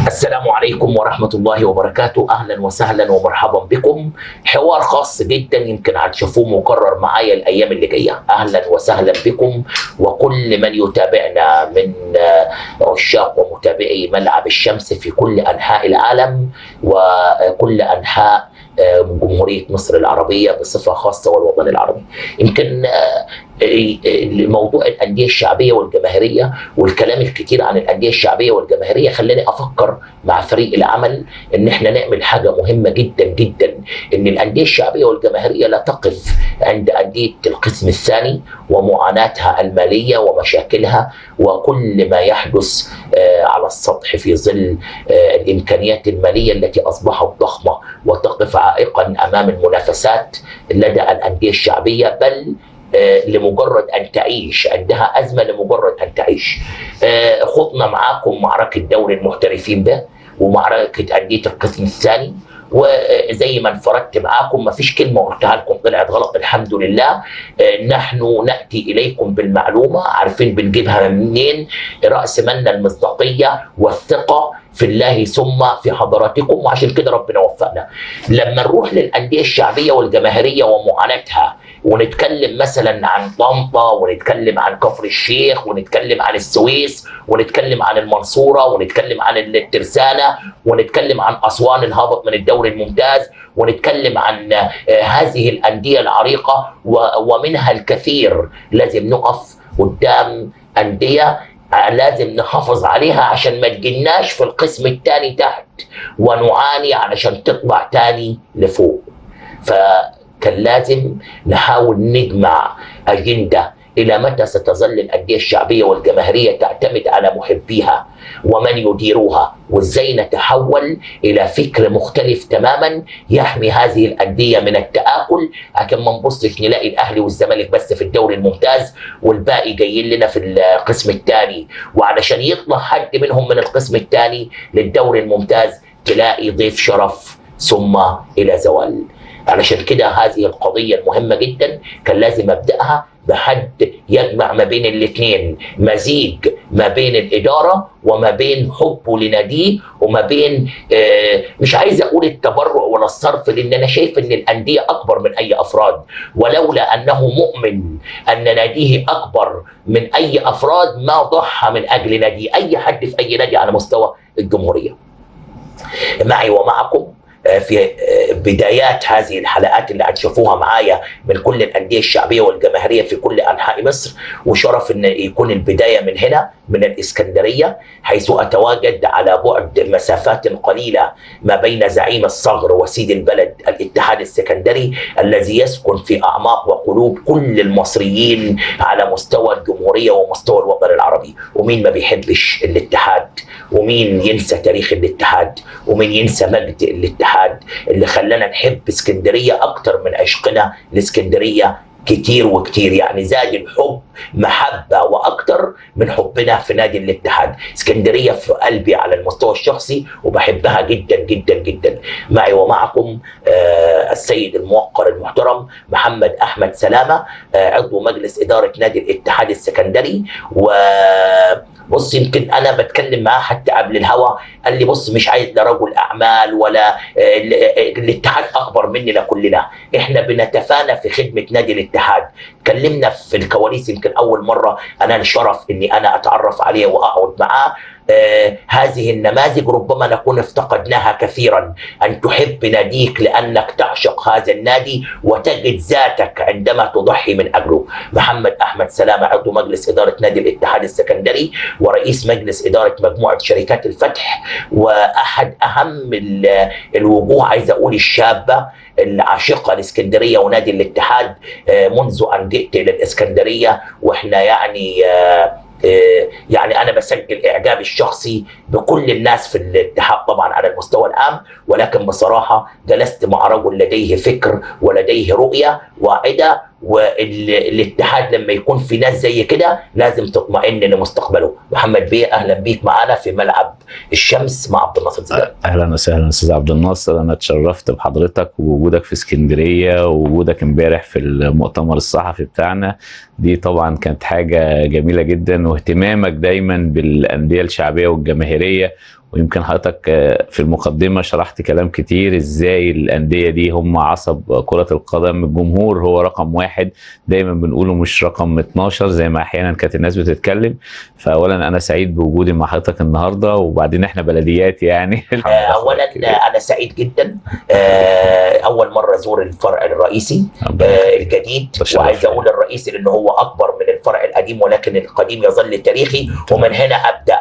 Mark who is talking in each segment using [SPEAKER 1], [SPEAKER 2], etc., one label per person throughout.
[SPEAKER 1] السلام عليكم ورحمة الله وبركاته أهلا وسهلا ومرحبا بكم حوار خاص جدا يمكن هتشوفوه مكرر معايا الأيام اللي جاية أهلا وسهلا بكم وكل من يتابعنا من عشاق ومتابعي ملعب الشمس في كل أنحاء العالم وكل أنحاء جمهورية مصر العربية بصفة خاصة والوطن العربي يمكن موضوع الأندية الشعبية والجماهيرية والكلام الكتير عن الأندية الشعبية والجماهيرية خلاني أفكر مع فريق العمل إن إحنا نعمل حاجة مهمة جدا جدا إن الأندية الشعبية والجماهيرية لا تقف عند أندية القسم الثاني ومعاناتها المالية ومشاكلها وكل ما يحدث على السطح في ظل الإمكانيات المالية التي أصبحت ضخمة وتقف عائقا أمام المنافسات لدى الأندية الشعبية بل لمجرد ان تعيش عندها ازمه لمجرد ان تعيش خضنا معاكم معركه دوري المحترفين ده ومعركه انديه القسم الثاني وزي ما انفردت معاكم ما فيش كلمه قلتها لكم طلعت غلط الحمد لله نحن ناتي اليكم بالمعلومه عارفين بنجيبها منين راس مالنا المصداقيه والثقه في الله ثم في حضراتكم وعشان كده ربنا وفقنا لما نروح للانديه الشعبيه والجماهيريه ومعاناتها ونتكلم مثلا عن طنطا ونتكلم عن كفر الشيخ ونتكلم عن السويس ونتكلم عن المنصوره ونتكلم عن الترسانه ونتكلم عن اسوان الهابط من الدوري الممتاز ونتكلم عن هذه الانديه العريقه ومنها الكثير لازم نقف قدام انديه لازم نحافظ عليها عشان ما تجيناش في القسم الثاني تحت ونعاني علشان تطلع تاني لفوق فكان لازم نحاول نجمع أجندة إلى متى ستظل الأندية الشعبية والجماهيرية تعتمد على محبيها ومن يديروها وإزاي نتحول إلى فكر مختلف تماما يحمي هذه الأندية من التآكل عشان ما نبصش نلاقي الأهلي والزمالك بس في الدوري الممتاز والباقي جايين لنا في القسم الثاني وعلشان يطلع حد منهم من القسم الثاني للدوري الممتاز تلاقي ضيف شرف ثم إلى زوال علشان كده هذه القضية المهمة جدا كان لازم أبدأها بحد يجمع ما بين الاثنين مزيج ما بين الإدارة وما بين حبه لناديه وما بين آه مش عايز أقول التبرع ولا الصرف لأن أنا شايف أن الأندية أكبر من أي أفراد ولولا أنه مؤمن أن ناديه أكبر من أي أفراد ما ضحى من أجل ناديه أي حد في أي نادي على مستوى الجمهورية معي ومعكم في بدايات هذه الحلقات اللي هتشوفوها معايا من كل الانديه الشعبيه والجماهيريه في كل انحاء مصر وشرف ان يكون البدايه من هنا من الاسكندريه حيث اتواجد على بعد مسافات قليله ما بين زعيم الصغر وسيد البلد الاتحاد السكندري الذي يسكن في اعماق وقلوب كل المصريين على مستوى الجمهوريه ومستوى الوطن العربي ومين ما بيحبش الاتحاد ومين ينسى تاريخ الاتحاد ومين ينسى مجد الاتحاد الاتحاد اللي خلانا نحب اسكندريه اكتر من عشقنا لاسكندريه كتير وكتير يعني زاد الحب محبة وأكتر من حبنا في نادي الاتحاد اسكندرية في قلبي على المستوى الشخصي وبحبها جدا جدا جدا معي ومعكم آه السيد الموقر المحترم محمد أحمد سلامة آه عضو مجلس إدارة نادي الاتحاد السكندري و بص يمكن انا بتكلم معاه حتى قبل الهوا قال لي بص مش عايز لا رجل اعمال ولا الاتحاد اكبر مننا كلنا احنا بنتفانى في خدمه نادي الاتحاد اتكلمنا في الكواليس يمكن اول مره انا الشرف اني انا اتعرف عليه واقعد معاه آه هذه النماذج ربما نكون افتقدناها كثيرا ان تحب ناديك لانك تعشق هذا النادي وتجد ذاتك عندما تضحي من اجله محمد احمد سلامه عضو مجلس اداره نادي الاتحاد السكندري ورئيس مجلس اداره مجموعه شركات الفتح واحد اهم الوجوه عايز اقول الشابه العاشقه لاسكندريه ونادي الاتحاد آه منذ ان جئت الى الاسكندريه واحنا يعني آه يعني انا بسجل اعجابي الشخصي بكل الناس في الاتحاد طبعا على المستوى العام ولكن بصراحه جلست مع رجل لديه فكر ولديه رؤيه واعده والاتحاد لما يكون في ناس زي كده لازم تطمئن لمستقبله محمد بيه اهلا بيك معانا في ملعب الشمس مع عبد الناصر زيدان
[SPEAKER 2] اهلا وسهلا استاذ عبد الناصر انا اتشرفت بحضرتك ووجودك في اسكندريه ووجودك امبارح في المؤتمر الصحفي بتاعنا دي طبعا كانت حاجه جميله جدا واهتمامك دايما بالانديه الشعبيه والجماهيريه ويمكن حضرتك آه، في المقدمه شرحت كلام كتير ازاي الانديه دي هم عصب كره القدم الجمهور هو رقم واحد دايما بنقوله مش رقم 12 زي ما احيانا كانت الناس بتتكلم فاولا انا سعيد بوجودي مع حضرتك النهارده وبعدين احنا بلديات يعني
[SPEAKER 1] آه، اولا انا سعيد جدا آه، اول مره ازور الفرع الرئيسي آه، الجديد
[SPEAKER 2] تشرف.
[SPEAKER 1] وعايز اقول الرئيسي لانه هو اكبر من الفرع القديم ولكن القديم يظل تاريخي ومن هنا ابدا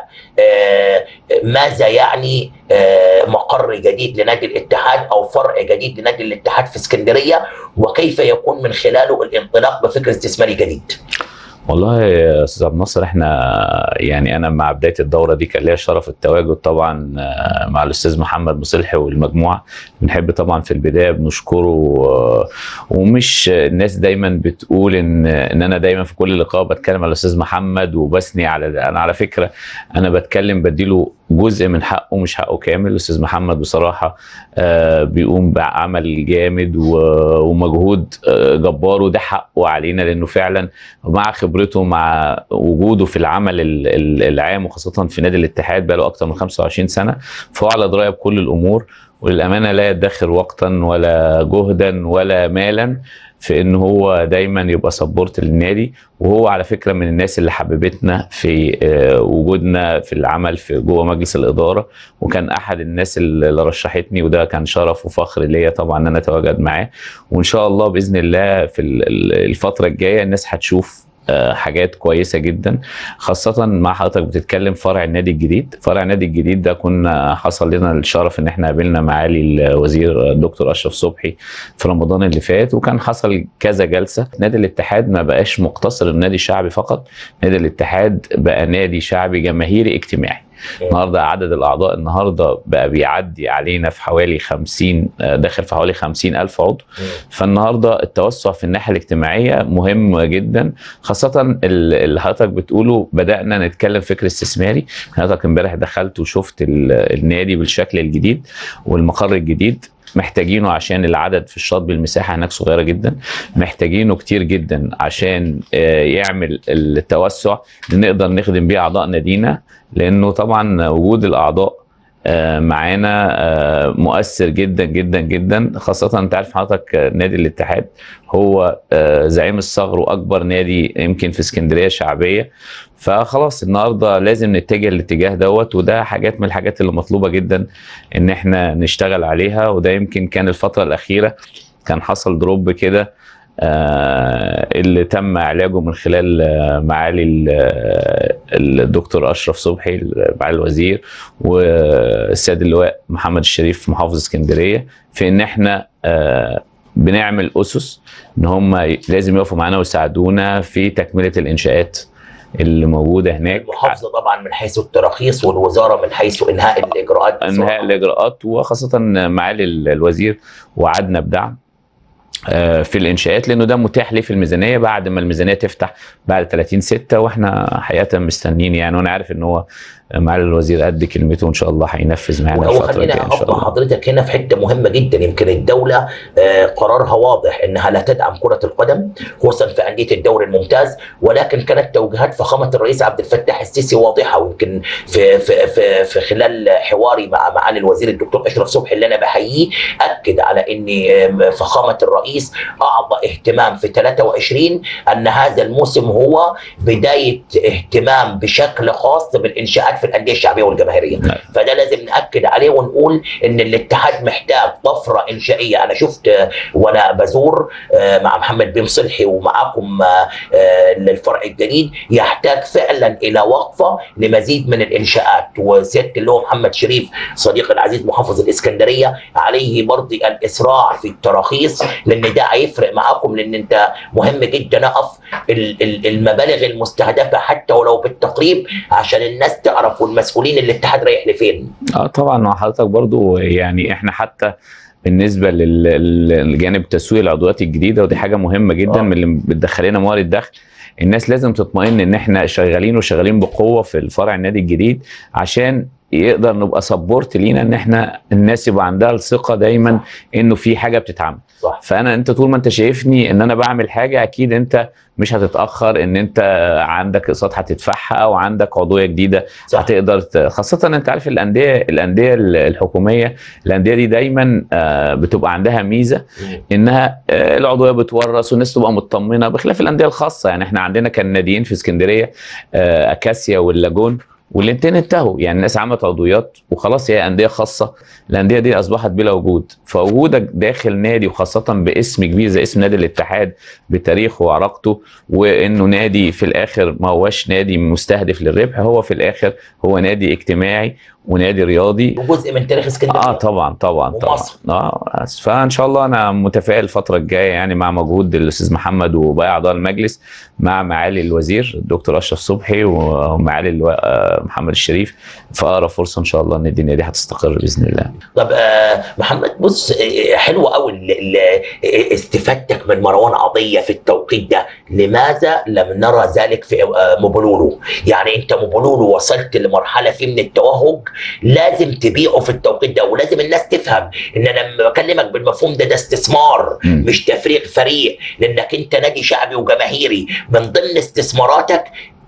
[SPEAKER 1] آه، ماذا يعني آه، مقر جديد لنادي الاتحاد او فرع جديد لنادي الاتحاد في اسكندريه وكيف يكون من خلاله الانطلاق بفكر استثماري جديد
[SPEAKER 2] والله يا استاذ عبد الناصر احنا يعني انا مع بدايه الدوره دي كان ليا شرف التواجد طبعا آه، مع الاستاذ محمد مصلحي والمجموعه بنحب طبعا في البدايه بنشكره آه، ومش الناس دايما بتقول ان ان انا دايما في كل لقاء بتكلم على الاستاذ محمد وبثني على ده. انا على فكره انا بتكلم بديله جزء من حقه مش حقه كامل الاستاذ محمد بصراحه آه، بيقوم بعمل جامد و- ومجهود آه، جبار وده حقه علينا لانه فعلا مع خبرته مع وجوده في العمل ال- ال- العام وخاصه في نادي الاتحاد بقى له اكتر من 25 سنه فهو على درايه بكل الامور وللامانه لا يدخر وقتا ولا جهدا ولا مالا في ان هو دايما يبقى سبورت للنادي وهو على فكره من الناس اللي حببتنا في آه، وجودنا في العمل في جوه مجلس الاداره وكان احد الناس اللي رشحتني وده كان شرف وفخر ليا طبعا ان انا اتواجد معاه وان شاء الله باذن الله في ال- ال- الفتره الجايه الناس هتشوف آه، حاجات كويسه جدا خاصه مع حضرتك بتتكلم فرع النادي الجديد فرع النادي الجديد ده كنا حصل لنا الشرف ان احنا قابلنا معالي الوزير الدكتور اشرف صبحي في رمضان اللي فات وكان حصل كذا جلسه نادي الاتحاد ما بقاش مقتصر النادي الشعبي فقط نادي الاتحاد بقى نادي شعبي جماهيري اجتماعي النهارده عدد الاعضاء النهارده بقى بيعدي علينا في حوالي 50 آه، داخل في حوالي 50 الف عضو فالنهارده التوسع في الناحيه الاجتماعيه مهم جدا خاصه ال- اللي حضرتك بتقوله بدانا نتكلم فكر استثماري حضرتك امبارح دخلت وشفت ال- النادي بالشكل الجديد والمقر الجديد محتاجينه عشان العدد في الشاطئ بالمساحه هناك صغيره جدا محتاجينه كتير جدا عشان آه، يعمل التوسع اللي نقدر نخدم بيه اعضاء نادينا لانه طبعا وجود الاعضاء آه، معانا آه، مؤثر جدا جدا جدا خاصة انت عارف حضرتك آه، نادي الاتحاد هو آه، زعيم الصغر واكبر نادي يمكن في اسكندرية شعبية فخلاص النهارده لازم نتجه الاتجاه دوت وده حاجات من الحاجات اللي مطلوبة جدا ان احنا نشتغل عليها وده يمكن كان الفترة الأخيرة كان حصل دروب كده آه، اللي تم علاجه من خلال آه، معالي ال- آه، الدكتور اشرف صبحي معالي الوزير والسيد اللواء محمد الشريف محافظ اسكندريه في ان احنا آه، بنعمل اسس ان هم لازم يقفوا معانا ويساعدونا في تكمله الانشاءات اللي موجوده هناك
[SPEAKER 1] المحافظه طبعا من حيث التراخيص والوزاره من حيث انهاء الاجراءات
[SPEAKER 2] انهاء الاجراءات وخاصه معالي ال- الوزير وعدنا بدعم آه، في الانشاءات لانه ده متاح ليه في الميزانيه بعد ما الميزانيه تفتح بعد 30 6 واحنا حقيقه مستنيين يعني وانا عارف ان هو معالي الوزير قد كلمته وان شاء الله هينفذ معانا الفتره
[SPEAKER 1] وخلينا
[SPEAKER 2] الجايه ان شاء
[SPEAKER 1] اقطع
[SPEAKER 2] الله
[SPEAKER 1] حضرتك هنا في حته مهمه جدا يمكن الدوله آه، قرارها واضح انها لا تدعم كره القدم خصوصا في انديه الدوري الممتاز ولكن كانت توجيهات فخامه الرئيس عبد الفتاح السيسي واضحه ويمكن في في في, في خلال حواري مع معالي الوزير الدكتور اشرف صبحي اللي انا بحييه اكد على ان آه، فخامه الرئيس اعطى اهتمام في 23 ان هذا الموسم هو بدايه اهتمام بشكل خاص بالانشاءات في الانديه الشعبيه والجماهيريه
[SPEAKER 2] نعم.
[SPEAKER 1] فده لازم ناكد عليه ونقول ان الاتحاد محتاج طفره انشائيه انا شفت آه، وانا بزور آه، مع محمد بن صلحي ومعاكم آه، آه، الفرع الجديد يحتاج فعلا الى وقفه لمزيد من الانشاءات وسياده اللواء محمد شريف صديقي العزيز محافظ الاسكندريه عليه برضه الاسراع في التراخيص لان ده هيفرق معاكم لان انت مهم جدا اقف ال- ال- المبالغ المستهدفه حتى ولو بالتقريب عشان الناس تعرف والمسؤولين الاتحاد رايح لفين
[SPEAKER 2] اه طبعا مع حضرتك برضو يعني احنا حتى بالنسبه لل- للجانب تسويق العضويات الجديده ودي حاجه مهمه جدا
[SPEAKER 1] آه.
[SPEAKER 2] من اللي بتدخل لنا موارد دخل الناس لازم تطمئن ان احنا شغالين وشغالين بقوه في الفرع النادي الجديد عشان يقدر نبقى سبورت لينا ان احنا الناس يبقى عندها الثقه دايما انه في حاجه بتتعمل
[SPEAKER 1] صح
[SPEAKER 2] فانا انت طول ما انت شايفني ان انا بعمل حاجه اكيد انت مش هتتاخر ان انت عندك اقساط هتدفعها او عندك عضويه جديده
[SPEAKER 1] صح
[SPEAKER 2] هتقدر ت- خاصه انت عارف الانديه الانديه الحكوميه الانديه دي دايما آه، بتبقى عندها ميزه
[SPEAKER 1] مم.
[SPEAKER 2] انها آه، العضويه بتورث والناس تبقى مطمنه بخلاف الانديه الخاصه يعني احنا عندنا كان ناديين في اسكندريه آه، اكاسيا واللاجون والاتنين انتهوا يعني الناس عملت عضويات وخلاص هي انديه خاصه الانديه دي اصبحت بلا وجود فوجودك داخل نادي وخاصه باسم كبير زي اسم نادي الاتحاد بتاريخه وعراقته وانه نادي في الاخر ما هوش نادي مستهدف للربح هو في الاخر هو نادي اجتماعي ونادي رياضي
[SPEAKER 1] وجزء من تاريخ اسكندريه
[SPEAKER 2] اه طبعا طبعا طبعا
[SPEAKER 1] ومصر.
[SPEAKER 2] اه بس فان شاء الله انا متفائل الفتره الجايه يعني مع مجهود الاستاذ محمد وباقي اعضاء المجلس مع معالي الوزير الدكتور اشرف صبحي ومعالي اللواء آه، محمد الشريف في اقرب فرصه ان شاء الله ان الدنيا دي هتستقر باذن الله
[SPEAKER 1] طب آه محمد بص آه، حلوه قوي ال- ال- آه، استفادتك من مروان عطيه في التوقيت ده لماذا لم نرى ذلك في آه، موبولولو يعني انت موبولولو وصلت لمرحله فيه من التوهج لازم تبيعه في التوقيت ده ولازم الناس تفهم ان انا لما بكلمك بالمفهوم ده ده استثمار
[SPEAKER 2] مم.
[SPEAKER 1] مش تفريغ فريق لانك انت نادي شعبي وجماهيري من ضمن استثماراتك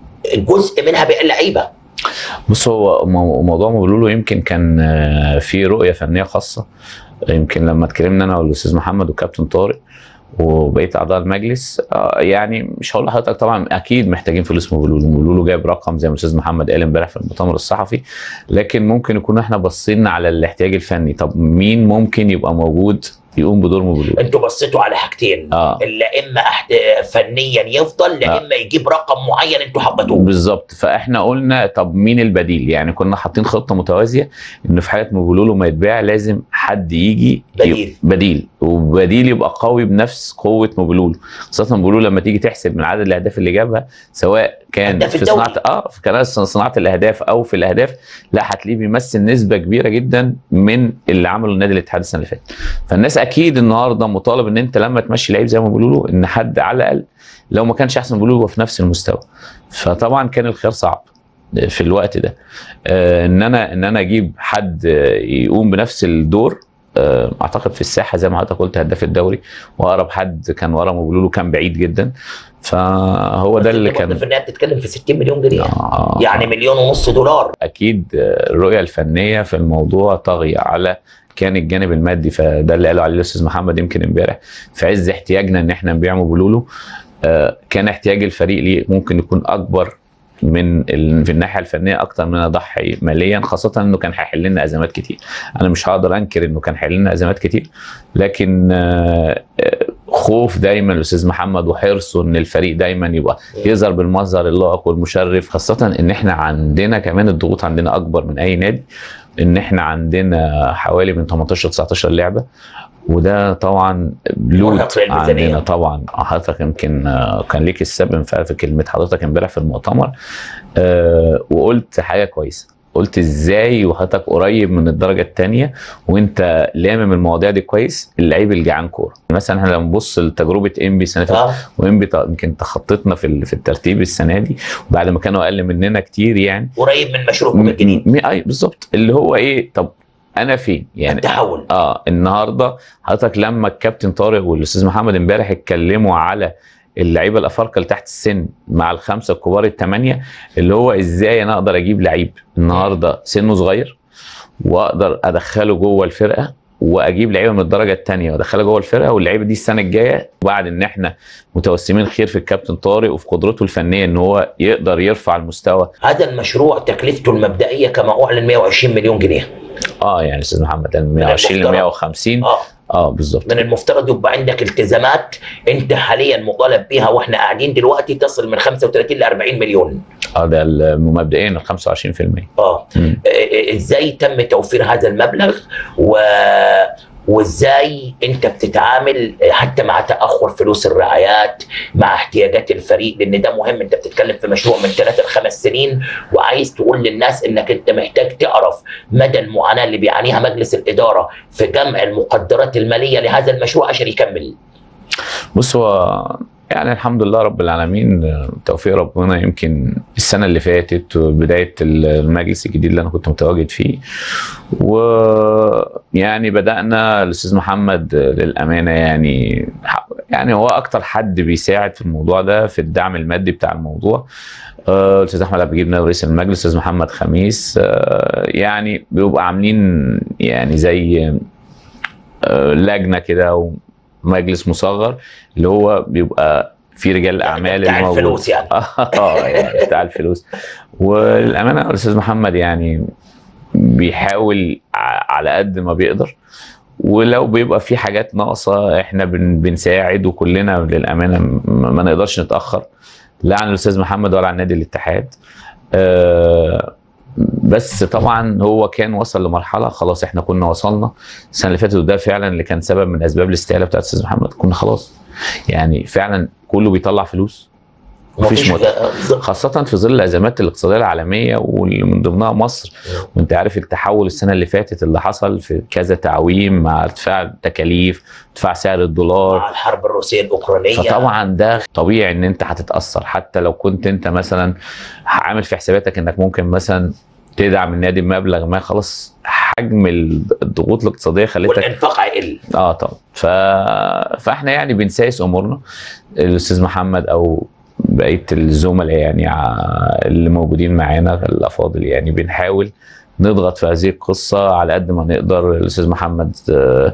[SPEAKER 1] جزء منها بيع اللعيبه
[SPEAKER 2] بص هو مو- موضوع مولولو يمكن كان آه، في رؤيه فنيه خاصه يمكن لما اتكلمنا انا والاستاذ محمد والكابتن طارق وبقيه اعضاء المجلس آه، يعني مش هقول لحضرتك طبعا اكيد محتاجين فلوس مولولو مولولو جايب رقم زي ما الاستاذ محمد قال امبارح في المؤتمر الصحفي لكن ممكن يكون احنا بصينا على الاحتياج الفني طب مين ممكن يبقى موجود يقوم بدور مولولو
[SPEAKER 1] انتوا بصيتوا على حاجتين
[SPEAKER 2] اه
[SPEAKER 1] الا اما أحد فنيا يفضل لا
[SPEAKER 2] آه.
[SPEAKER 1] اما يجيب رقم معين انتوا حبيتوه
[SPEAKER 2] بالظبط فاحنا قلنا طب مين البديل يعني كنا حاطين خطه متوازيه ان في حاله مبولولو ما يتباع لازم حد يجي
[SPEAKER 1] بديل.
[SPEAKER 2] بديل وبديل يبقى قوي بنفس قوه مبولولو خاصه مبولولو لما تيجي تحسب من عدد الاهداف اللي جابها سواء كان
[SPEAKER 1] هداف
[SPEAKER 2] في
[SPEAKER 1] الدوري.
[SPEAKER 2] صناعه اه في كان صناعه الاهداف او في الاهداف لا هتلاقيه بيمثل نسبه كبيره جدا من اللي عمله النادي الاتحاد السنه اللي فاتت فالناس اكيد النهارده مطالب ان انت لما تمشي لعيب زي ما بيقولوا له ان حد على الاقل لو ما كانش احسن بيقولوا هو في نفس المستوى فطبعا كان الخيار صعب في الوقت ده آه، ان انا ان انا اجيب حد آه، يقوم بنفس الدور آه، اعتقد في الساحه زي ما حضرتك قلت هداف الدوري واقرب حد كان ورا مبولولو كان بعيد جدا فهو ده
[SPEAKER 1] بس
[SPEAKER 2] اللي
[SPEAKER 1] انت برضه
[SPEAKER 2] كان
[SPEAKER 1] في النهايه بتتكلم في 60 مليون جنيه
[SPEAKER 2] آه،
[SPEAKER 1] يعني مليون ونص دولار
[SPEAKER 2] اكيد آه، الرؤيه الفنيه في الموضوع طاغيه على كان الجانب المادي فده اللي قاله عليه الاستاذ محمد يمكن امبارح في عز احتياجنا ان احنا نبيع مبولولو آه، كان احتياج الفريق ليه ممكن يكون اكبر من ال... في الناحيه الفنيه اكتر من اضحي ماليا خاصه انه كان هيحل لنا ازمات كتير انا مش هقدر انكر انه كان هيحل لنا ازمات كتير لكن آه، آه، خوف دايما الاستاذ محمد وحرصه ان الفريق دايما يبقى يظهر بالمظهر اللائق والمشرف خاصه ان احنا عندنا كمان الضغوط عندنا اكبر من اي نادي ان احنا عندنا حوالي من 18 19 لعبه وده طبعا لود
[SPEAKER 1] مرهق للميزانية.
[SPEAKER 2] عندنا طبعا حضرتك يمكن آه، كان ليك السبب في في كلمه حضرتك امبارح في المؤتمر آه، وقلت حاجه كويسه قلت ازاي وحضرتك قريب من الدرجه الثانيه وانت لامم المواضيع دي كويس اللعيب الجعان كوره مثلا احنا لو نبص لتجربه انبي السنه اللي فاتت
[SPEAKER 1] اه
[SPEAKER 2] وانبي ط- يمكن تخطيتنا في ال- في الترتيب السنه دي بعد ما كانوا اقل مننا كتير يعني
[SPEAKER 1] قريب من مشروعكم الجديد
[SPEAKER 2] م- م- اي بالظبط اللي هو ايه طب انا فين يعني
[SPEAKER 1] التحول
[SPEAKER 2] اه النهارده حضرتك لما الكابتن طارق والاستاذ محمد امبارح اتكلموا على اللعيبه الافارقه اللي تحت السن مع الخمسه الكبار الثمانيه اللي هو ازاي انا اقدر اجيب لعيب النهارده سنه صغير واقدر ادخله جوه الفرقه واجيب لعيبه من الدرجه الثانيه وادخلها جوه الفرقه واللعيبه دي السنه الجايه بعد ان احنا متوسمين خير في الكابتن طارق وفي قدرته الفنيه ان هو يقدر يرفع المستوى
[SPEAKER 1] هذا المشروع تكلفته المبدئيه كما اعلن 120 مليون جنيه
[SPEAKER 2] اه يعني استاذ محمد من 120 ل
[SPEAKER 1] المفترض.
[SPEAKER 2] 150
[SPEAKER 1] اه
[SPEAKER 2] اه بالظبط
[SPEAKER 1] من المفترض يبقى عندك التزامات انت حاليا مطالب بها واحنا قاعدين دلوقتي تصل من 35 ل 40 مليون
[SPEAKER 2] اه ده ال- مبدئيا ال 25%
[SPEAKER 1] اه
[SPEAKER 2] مم.
[SPEAKER 1] إيه- ازاي تم توفير هذا المبلغ و وازاي انت بتتعامل حتى مع تاخر فلوس الرعايات مع احتياجات الفريق لان ده مهم انت بتتكلم في مشروع من ثلاث لخمس سنين وعايز تقول للناس انك انت محتاج تعرف مدى المعاناه اللي بيعانيها مجلس الاداره في جمع المقدرات الماليه لهذا المشروع عشان يكمل
[SPEAKER 2] بص هو يعني الحمد لله رب العالمين آه، توفيق ربنا يمكن السنة اللي فاتت وبداية المجلس الجديد اللي أنا كنت متواجد فيه ويعني بدأنا الأستاذ محمد آه، للأمانة يعني يعني هو أكتر حد بيساعد في الموضوع ده في الدعم المادي بتاع الموضوع آه، الأستاذ أحمد عبد الجليل نائب رئيس المجلس الأستاذ محمد خميس آه، يعني بيبقى عاملين يعني زي آه، لجنة كده ومجلس مصغر اللي هو بيبقى في رجال الاعمال
[SPEAKER 1] بتاع
[SPEAKER 2] الموجود
[SPEAKER 1] الفلوس يعني
[SPEAKER 2] اه يعني بتاع الفلوس والامانه الاستاذ محمد يعني بيحاول ع- على قد ما بيقدر ولو بيبقى في حاجات ناقصه احنا بن بنساعد وكلنا للامانه م- ما نقدرش نتاخر لا عن الاستاذ محمد ولا عن نادي الاتحاد آه بس طبعا هو كان وصل لمرحله خلاص احنا كنا وصلنا السنه اللي فاتت وده فعلا اللي كان سبب من اسباب الاستقاله بتاعت الاستاذ محمد كنا خلاص يعني فعلا كله بيطلع فلوس مفيش
[SPEAKER 1] مفيش
[SPEAKER 2] مت-
[SPEAKER 1] بالظبط.
[SPEAKER 2] خاصة في ظل الأزمات الاقتصادية العالمية واللي من ضمنها مصر وأنت عارف التحول السنة اللي فاتت اللي حصل في كذا تعويم مع ارتفاع التكاليف ارتفاع سعر الدولار
[SPEAKER 1] مع الحرب الروسيه الاوكرانيه
[SPEAKER 2] فطبعا ده طبيعي ان انت هتتاثر حتى لو كنت انت مثلا عامل في حساباتك انك ممكن مثلا تدعم النادي بمبلغ ما خلاص حجم الضغوط الاقتصاديه خلتك
[SPEAKER 1] والانفاق هيقل
[SPEAKER 2] اه طبعا ف... فاحنا يعني بنسايس امورنا الاستاذ محمد او بقيه الزملاء يعني ع- اللي موجودين معانا الافاضل يعني بنحاول نضغط في هذه القصة على قد ما نقدر الأستاذ محمد آه،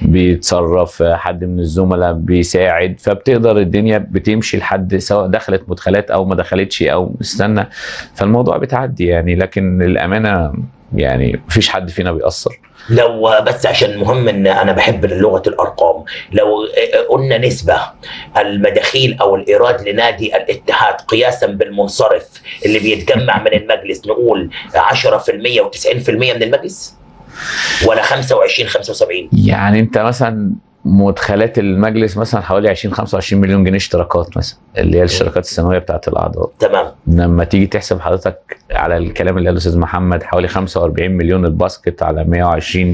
[SPEAKER 2] بيتصرف آه، حد من الزملاء بيساعد فبتقدر الدنيا بتمشي لحد سواء دخلت مدخلات أو ما دخلتش أو مستنى فالموضوع بتعدي يعني لكن الأمانة يعني مفيش حد فينا بيأثر
[SPEAKER 1] لو بس عشان مهم ان انا بحب لغه الارقام لو قلنا نسبه المداخيل او الايراد لنادي الاتحاد قياسا بالمنصرف اللي بيتجمع من المجلس نقول 10% و90% من المجلس ولا 25 75
[SPEAKER 2] يعني انت مثلا مدخلات المجلس مثلا حوالي 20 25 مليون جنيه اشتراكات مثلا اللي هي الاشتراكات السنويه بتاعت الاعضاء
[SPEAKER 1] تمام
[SPEAKER 2] لما تيجي تحسب حضرتك على الكلام اللي قاله الاستاذ محمد حوالي 45 مليون الباسكت على 120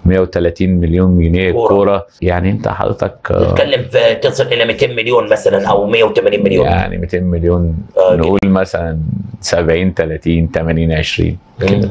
[SPEAKER 2] 130 مليون جنيه
[SPEAKER 1] كورة.
[SPEAKER 2] الكوره يعني انت حضرتك آه،
[SPEAKER 1] نتكلم في تصل الى 200 مليون مثلا او 180 مليون
[SPEAKER 2] يعني 200 مليون
[SPEAKER 1] آه،
[SPEAKER 2] نقول مثلا 70 30 80 20
[SPEAKER 1] مم.
[SPEAKER 2] كده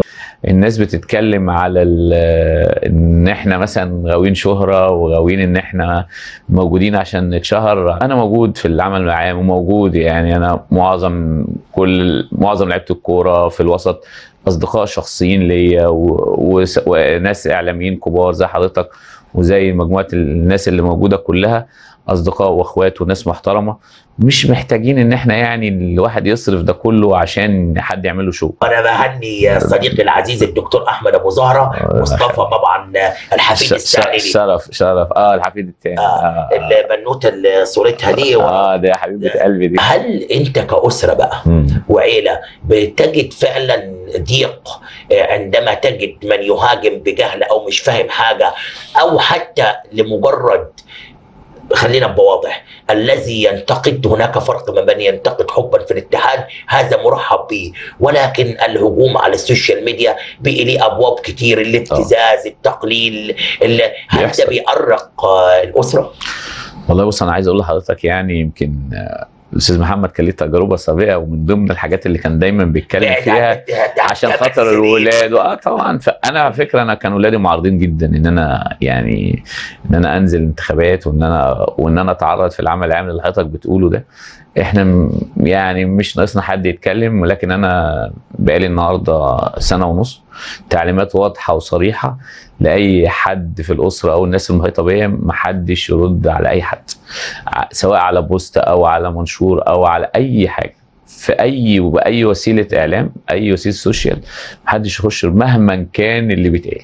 [SPEAKER 2] الناس بتتكلم على ال- ان احنا مثلا غاويين شهره وغاويين ان احنا موجودين عشان نتشهر انا موجود في العمل العام وموجود يعني انا معظم كل معظم لعيبه الكوره في الوسط اصدقاء شخصيين ليا و- وس- وناس اعلاميين كبار زي حضرتك وزي مجموعه الناس اللي موجوده كلها اصدقاء واخوات وناس محترمه مش محتاجين ان احنا يعني الواحد يصرف ده كله عشان حد يعمل له شو
[SPEAKER 1] انا بهني صديقي العزيز الدكتور احمد ابو زهره مصطفى طبعا الحفيد الثاني لي
[SPEAKER 2] شرف شرف اه الحفيد الثاني
[SPEAKER 1] آه،
[SPEAKER 2] آه.
[SPEAKER 1] البنوته اللي صورتها دي و...
[SPEAKER 2] اه ده يا حبيبه قلبي دي
[SPEAKER 1] هل انت كاسره بقى
[SPEAKER 2] مم.
[SPEAKER 1] وعيله بتجد فعلا ضيق آه، عندما تجد من يهاجم بجهل او مش فاهم حاجه او حتى لمجرد خلينا بواضح الذي ينتقد هناك فرق ما بين ينتقد حبا في الاتحاد هذا مرحب به ولكن الهجوم على السوشيال ميديا بقي ليه ابواب كتير الابتزاز التقليل ال- هل ده
[SPEAKER 2] بيحصل.
[SPEAKER 1] بيأرق آه، الاسره؟
[SPEAKER 2] والله بص انا عايز اقول لحضرتك يعني يمكن آه، الاستاذ محمد كان ليه تجربه سابقه ومن ضمن الحاجات اللي كان دايما بيتكلم
[SPEAKER 1] بعد
[SPEAKER 2] فيها
[SPEAKER 1] عن الت- عن
[SPEAKER 2] عشان
[SPEAKER 1] ثمان
[SPEAKER 2] خاطر
[SPEAKER 1] سنين.
[SPEAKER 2] الولاد اه طبعا فانا على فكره انا كان ولادي معارضين جدا ان انا يعني ان انا انزل انتخابات وان انا وان انا اتعرض في العمل العام اللي حضرتك بتقوله ده احنا م- يعني مش ناقصنا حد يتكلم ولكن انا بقالي النهارده سنه ونص تعليمات واضحه وصريحه لاي حد في الاسره او الناس المحيطه بيا محدش يرد على اي حد ع- سواء على بوست او على منشور او على اي حاجه في اي وباي وسيله اعلام اي وسيله سوشيال محدش يخش مهما كان اللي بيتقال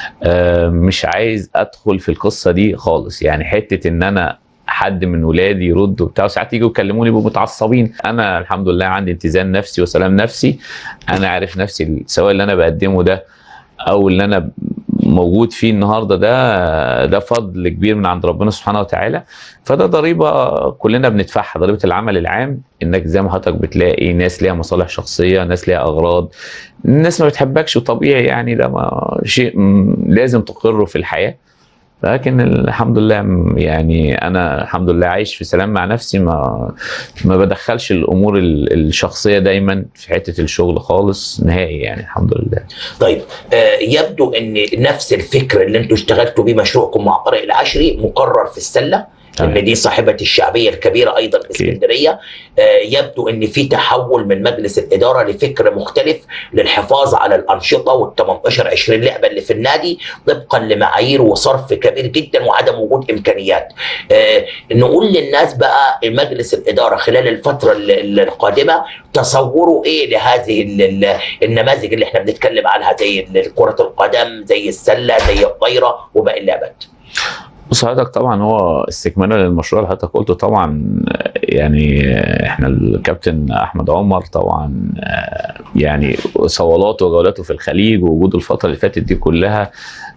[SPEAKER 2] آه، مش عايز ادخل في القصه دي خالص يعني حته ان انا حد من ولادي يرد وبتاع ساعات يجوا يكلموني يبقوا متعصبين انا الحمد لله عندي اتزان نفسي وسلام نفسي انا عارف نفسي سواء اللي انا بقدمه ده او اللي انا موجود فيه النهارده ده ده فضل كبير من عند ربنا سبحانه وتعالى فده ضريبه كلنا بندفعها ضريبه العمل العام انك زي ما حضرتك بتلاقي ناس ليها مصالح شخصيه ناس ليها اغراض الناس ما بتحبكش وطبيعي يعني ده ما شيء م- لازم تقره في الحياه لكن الحمد لله م- يعني انا الحمد لله عايش في سلام مع نفسي ما ما بدخلش الامور ال- الشخصيه دايما في حته الشغل خالص نهائي يعني الحمد لله
[SPEAKER 1] طيب آه يبدو ان نفس الفكر اللي انتم اشتغلتوا بيه مشروعكم مع طارق العشري مقرر في السله
[SPEAKER 2] تمام.
[SPEAKER 1] ان دي صاحبه الشعبيه الكبيره ايضا في
[SPEAKER 2] أكيد.
[SPEAKER 1] اسكندريه آه يبدو ان في تحول من مجلس الاداره لفكر مختلف للحفاظ على الانشطه وال 18 20 لعبه اللي في النادي طبقا لمعايير وصرف كبير جدا وعدم وجود امكانيات آه نقول للناس بقى مجلس الاداره خلال الفتره ال- ال- القادمه تصوروا ايه لهذه ال- ال- النماذج اللي احنا بنتكلم عنها زي ال- كره القدم زي السله زي الطايره وباقي اللعبات
[SPEAKER 2] بص حضرتك طبعا هو استكمالا للمشروع اللي حضرتك قلته طبعا يعني احنا الكابتن احمد عمر طبعا آه، يعني صولاته وجولاته في الخليج ووجوده الفتره اللي فاتت دي كلها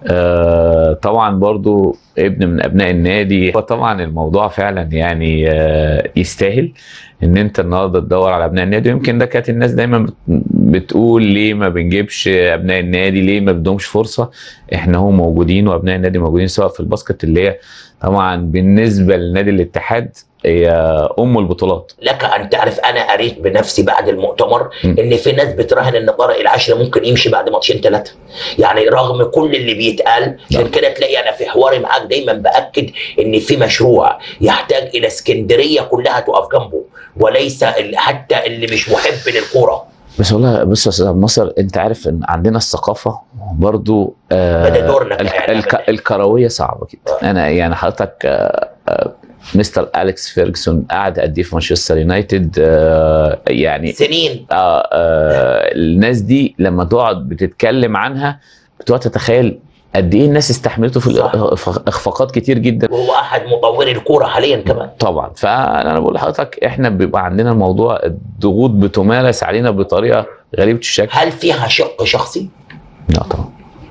[SPEAKER 2] آه، طبعا برضو ابن من ابناء النادي فطبعا الموضوع فعلا يعني آه، يستاهل ان انت النهارده تدور على ابناء النادي ويمكن ده كانت الناس دايما بت- بتقول ليه ما بنجيبش ابناء النادي ليه ما بدهمش فرصه احنا هم موجودين وابناء النادي موجودين سواء في الباسكت اللي هي طبعا بالنسبه لنادي الاتحاد هي ام البطولات
[SPEAKER 1] لك ان تعرف انا قريت بنفسي بعد المؤتمر
[SPEAKER 2] م.
[SPEAKER 1] ان في ناس بتراهن ان طارق العشرة ممكن يمشي بعد ماتشين ثلاثه يعني رغم كل اللي بيتقال عشان
[SPEAKER 2] نعم.
[SPEAKER 1] كده تلاقي انا في حواري معاك دايما باكد ان في مشروع يحتاج الى اسكندريه كلها تقف جنبه وليس ال- حتى اللي مش محب للكوره
[SPEAKER 2] بس والله بص يا استاذ عبد الناصر انت عارف ان عندنا الثقافه برضو آه
[SPEAKER 1] ده دورنا
[SPEAKER 2] الك
[SPEAKER 1] كإعلام.
[SPEAKER 2] الك الكرويه صعبه جدا انا يعني حضرتك آه آه مستر اليكس فيرجسون قعد قد ايه في مانشستر يونايتد آه يعني
[SPEAKER 1] سنين
[SPEAKER 2] آه آه الناس دي لما تقعد بتتكلم عنها بتقعد تتخيل قد ايه الناس استحملته في
[SPEAKER 1] صح.
[SPEAKER 2] الإخ- اخفاقات كتير جدا
[SPEAKER 1] وهو احد مطوري الكوره حاليا كمان
[SPEAKER 2] طبعا فانا بقول لحضرتك احنا بيبقى عندنا الموضوع الضغوط بتمارس علينا بطريقه غريبه الشكل
[SPEAKER 1] هل فيها شق شخصي؟
[SPEAKER 2] لا طبعا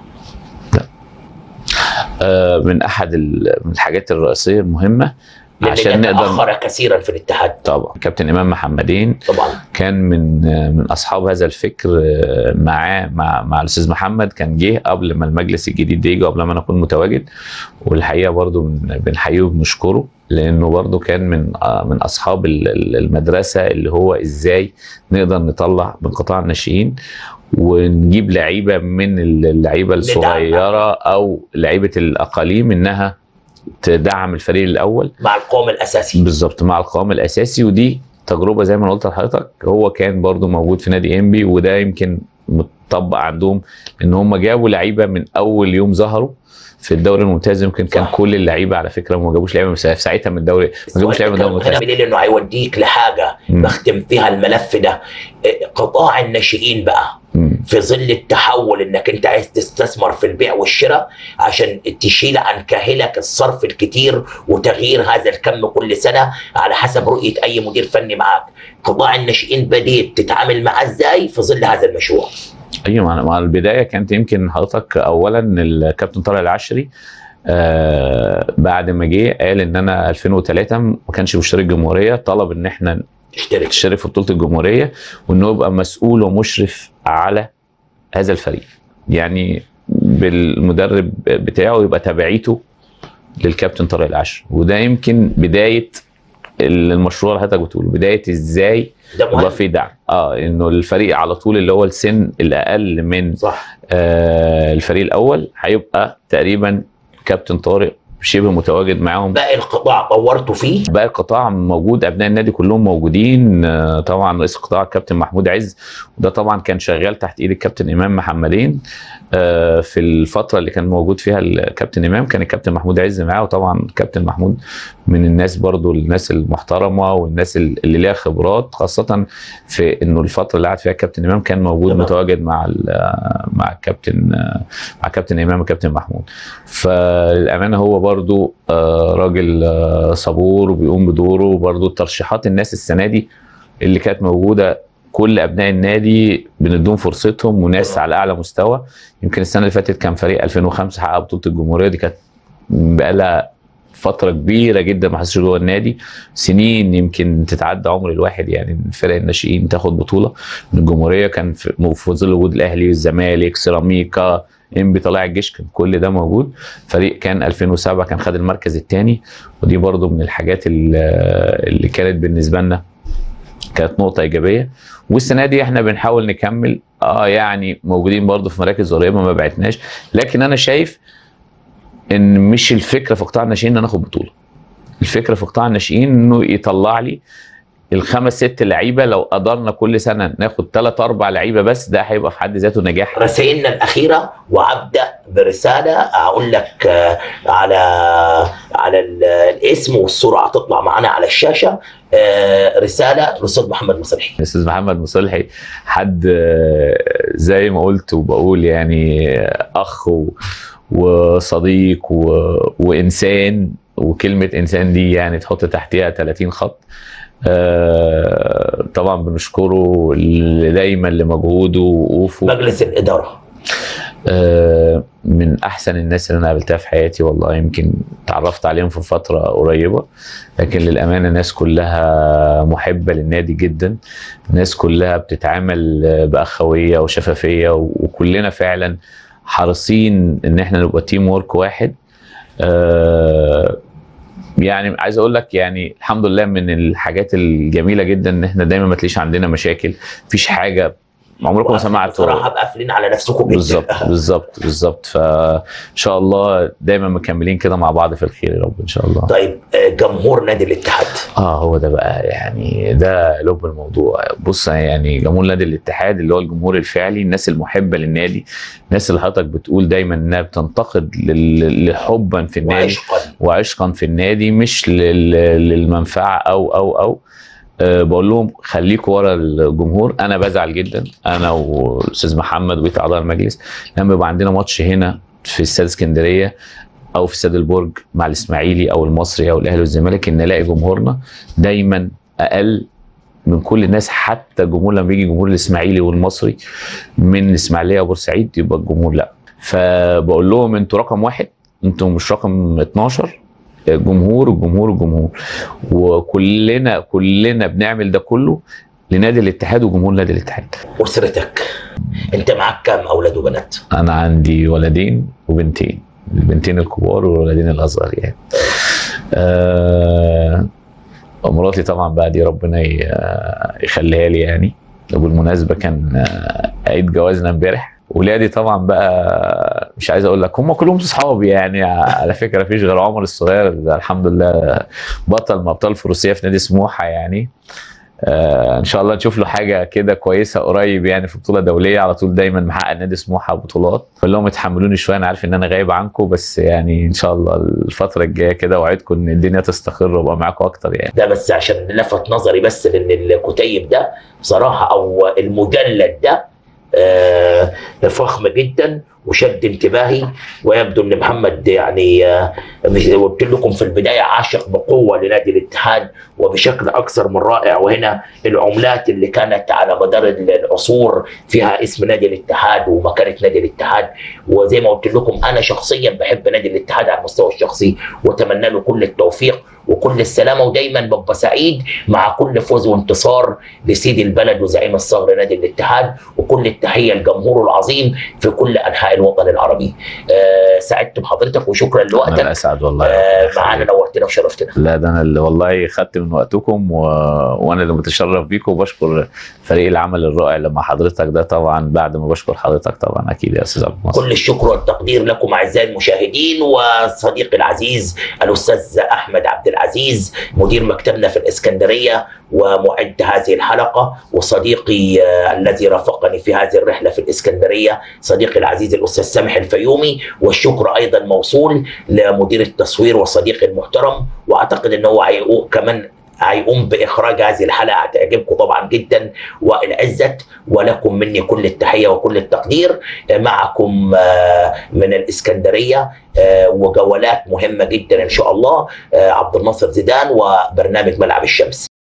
[SPEAKER 2] لا آه من احد ال- من الحاجات الرئيسيه المهمه
[SPEAKER 1] لان
[SPEAKER 2] عشان
[SPEAKER 1] ده
[SPEAKER 2] نقدر
[SPEAKER 1] تاخر كثيرا في الاتحاد
[SPEAKER 2] طبعا كابتن امام محمدين
[SPEAKER 1] طبعا
[SPEAKER 2] كان من من اصحاب هذا الفكر آه، معاه مع مع الاستاذ محمد كان جه قبل ما المجلس الجديد ده يجي قبل ما انا اكون متواجد والحقيقه برضو بن- بنحييه وبنشكره لانه برضو كان من آه، من اصحاب ال- ال- المدرسه اللي هو ازاي نقدر نطلع من قطاع الناشئين ونجيب لعيبه من اللعيبه الصغيره او لعيبه الاقاليم انها تدعم الفريق الاول
[SPEAKER 1] مع القوم الاساسي
[SPEAKER 2] بالظبط مع القوام الاساسي ودي تجربه زي ما أنا قلت لحضرتك هو كان برضو موجود في نادي انبي وده يمكن متطبق عندهم ان هم جابوا لعيبه من اول يوم ظهروا في الدوري الممتاز يمكن كان
[SPEAKER 1] صح.
[SPEAKER 2] كل اللعيبه على فكره ما جابوش لعيبه من سا- في ساعتها من الدوري ما جابوش لعيبه من الدوري
[SPEAKER 1] هنا
[SPEAKER 2] الممتاز
[SPEAKER 1] بدليل انه هيوديك لحاجه
[SPEAKER 2] مم.
[SPEAKER 1] بختم فيها الملف ده إيه، قطاع الناشئين بقى
[SPEAKER 2] مم.
[SPEAKER 1] في ظل التحول انك انت عايز تستثمر في البيع والشراء عشان تشيل عن كاهلك الصرف الكتير وتغيير هذا الكم كل سنه على حسب رؤيه اي مدير فني معاك قطاع الناشئين بديت تتعامل معاه ازاي في ظل هذا المشروع
[SPEAKER 2] ايوه مع- مع البدايه كانت يمكن حضرتك اولا الكابتن طارق العشري آه بعد ما جه قال ان انا 2003 ما كانش مشترك جمهوريه طلب ان احنا
[SPEAKER 1] تشترك
[SPEAKER 2] تشترك في بطوله الجمهوريه وانه يبقى مسؤول ومشرف على هذا الفريق يعني بالمدرب بتاعه يبقى تبعيته للكابتن طارق العشر وده يمكن بدايه المشروع اللي حضرتك بتقوله بدايه ازاي
[SPEAKER 1] ده
[SPEAKER 2] يبقى
[SPEAKER 1] مهم
[SPEAKER 2] في دعم اه انه الفريق على طول اللي هو السن الاقل من
[SPEAKER 1] صح
[SPEAKER 2] آه الفريق الاول هيبقى تقريبا كابتن طارق شبه متواجد معاهم
[SPEAKER 1] باقي القطاع طورتوا فيه
[SPEAKER 2] باقي القطاع موجود ابناء النادي كلهم موجودين آه، طبعا رئيس القطاع الكابتن محمود عز وده طبعا كان شغال تحت ايد الكابتن امام محمدين آه، في الفتره اللي كان موجود فيها الكابتن امام كان الكابتن محمود عز معاه وطبعا الكابتن محمود من الناس برضو الناس المحترمه والناس اللي ليها خبرات خاصه في انه الفتره اللي قعد فيها الكابتن امام كان موجود
[SPEAKER 1] تمام.
[SPEAKER 2] متواجد مع ال- مع الكابتن مع الكابتن امام والكابتن محمود فالامانه هو برضو آه، راجل آه، صبور وبيقوم بدوره وبرضو ترشيحات الناس السنه دي اللي كانت موجوده كل ابناء النادي بندوم فرصتهم وناس
[SPEAKER 1] طبعا.
[SPEAKER 2] على اعلى مستوى يمكن السنه اللي فاتت كان فريق 2005 حقق بطوله الجمهوريه دي كانت بقالها فتره كبيره جدا ما حصلش جوه النادي سنين يمكن تتعدى عمر الواحد يعني فرق الناشئين تاخد بطوله من الجمهوريه كان في في ظل وجود الاهلي والزمالك سيراميكا انبي طلائع الجيش كان كل ده موجود فريق كان 2007 كان خد المركز الثاني ودي برضو من الحاجات اللي اللي كانت بالنسبه لنا كانت نقطه ايجابيه والسنه دي احنا بنحاول نكمل اه يعني موجودين برضو في مراكز قريبه ما بعتناش لكن انا شايف ان مش الفكره في قطاع الناشئين ان انا اخد بطوله الفكره في قطاع الناشئين انه يطلع لي الخمس ست لعيبه لو قدرنا كل سنه ناخد ثلاث اربع لعيبه بس ده هيبقى في حد ذاته نجاح
[SPEAKER 1] رسائلنا الاخيره وابدا برساله اقول لك آه، على على ال- الاسم والصوره هتطلع معانا على الشاشه آه، رساله الاستاذ محمد مصلحي
[SPEAKER 2] الاستاذ محمد مصلحي حد آه، زي ما قلت وبقول يعني آه، اخ و- وصديق و... وانسان وكلمه انسان دي يعني تحط تحتها 30 خط آه، طبعا بنشكره ل- دايما لمجهوده ووقوفه
[SPEAKER 1] مجلس الاداره
[SPEAKER 2] آه، من احسن الناس اللي انا قابلتها في حياتي والله يمكن تعرفت عليهم في فتره قريبه لكن للامانه الناس كلها محبه للنادي جدا الناس كلها بتتعامل باخويه وشفافيه وكلنا فعلا حريصين ان احنا نبقى تيم وورك واحد آه، يعني عايز اقول لك يعني الحمد لله من الحاجات الجميله جدا ان احنا دايما ما تلاقيش عندنا مشاكل مفيش حاجه عمركم ما سمعتوا
[SPEAKER 1] بصراحه قافلين على نفسكم جدا
[SPEAKER 2] بالظبط بالظبط بالظبط فان شاء الله دايما مكملين كده مع بعض في الخير يا رب ان شاء الله
[SPEAKER 1] طيب آه، جمهور نادي الاتحاد
[SPEAKER 2] اه هو ده بقى يعني ده لب الموضوع بص يعني جمهور نادي الاتحاد اللي هو الجمهور الفعلي الناس المحبه للنادي الناس اللي حضرتك بتقول دايما انها بتنتقد لل- لحبا في النادي
[SPEAKER 1] وعشقا
[SPEAKER 2] وعشقا في النادي مش لل- للمنفعه او او او أه بقول لهم خليكوا ورا الجمهور انا بزعل جدا انا والاستاذ محمد وبقيه اعضاء المجلس لما يبقى عندنا ماتش هنا في استاد اسكندريه او في استاد البرج مع الاسماعيلي او المصري او الاهلي والزمالك ان نلاقي جمهورنا دايما اقل من كل الناس حتى الجمهور لما بيجي جمهور الاسماعيلي والمصري من الاسماعيليه وبورسعيد يبقى الجمهور لا فبقول لهم انتوا رقم واحد انتوا مش رقم 12 الجمهور الجمهور الجمهور وكلنا كلنا بنعمل ده كله لنادي الاتحاد وجمهور نادي الاتحاد
[SPEAKER 1] اسرتك انت معاك كام اولاد وبنات
[SPEAKER 2] انا عندي ولدين وبنتين البنتين الكبار والولدين الاصغر يعني آه مراتي طبعا بقى دي ربنا ي- يخليها لي يعني وبالمناسبه كان آه، عيد جوازنا امبارح ولادي طبعا بقى مش عايز اقول لك هم كلهم صحابي يعني على فكره مفيش غير عمر الصغير ده الحمد لله بطل من ابطال الفروسيه في نادي سموحه يعني آه ان شاء الله نشوف له حاجه كده كويسه قريب يعني في بطوله دوليه على طول دايما محقق نادي سموحه بطولات بقول لهم اتحملوني شويه انا عارف ان انا غايب عنكم بس يعني ان شاء الله الفتره الجايه كده اوعدكم ان الدنيا تستقر وابقى معاكم اكتر يعني
[SPEAKER 1] ده بس عشان لفت نظري بس لان الكتيب ده بصراحه او المجلد ده آه، فخم جدا وشد انتباهي ويبدو ان محمد يعني آه، مش- قلت لكم في البدايه عاشق بقوه لنادي الاتحاد وبشكل اكثر من رائع وهنا العملات اللي كانت على مدار العصور فيها اسم نادي الاتحاد ومكانه نادي الاتحاد وزي ما قلت لكم انا شخصيا بحب نادي الاتحاد على المستوى الشخصي واتمنى له كل التوفيق وكل السلامه ودايما ببقى سعيد مع كل فوز وانتصار لسيد البلد وزعيم الصغر نادي الاتحاد وكل التحيه لجمهوره العظيم في كل انحاء الوطن العربي. آه سعدت بحضرتك وشكرا
[SPEAKER 2] انا
[SPEAKER 1] لوقتك
[SPEAKER 2] اسعد والله
[SPEAKER 1] آه معانا نورتنا وشرفتنا.
[SPEAKER 2] لا ده انا اللي والله خدت من وقتكم و... وانا اللي متشرف بيكم وبشكر فريق العمل الرائع اللي مع حضرتك ده طبعا بعد ما بشكر حضرتك طبعا اكيد يا استاذ عبد الناصر
[SPEAKER 1] كل الشكر والتقدير لكم اعزائي المشاهدين وصديقي العزيز الاستاذ احمد عبد العزيز مدير مكتبنا في الاسكندريه ومعد هذه الحلقه وصديقي آه، الذي رافقني في هذه الرحله في الاسكندريه صديقي العزيز الاستاذ سامح الفيومي والشكر ايضا موصول لمدير التصوير وصديقي المحترم واعتقد ان هو هيقو- كمان هيقوم باخراج هذه الحلقه هتعجبكم طبعا جدا وائل عزت ولكم مني كل التحيه وكل التقدير معكم آه، من الاسكندريه آه، وجولات مهمه جدا ان شاء الله آه، عبد الناصر زيدان وبرنامج ملعب الشمس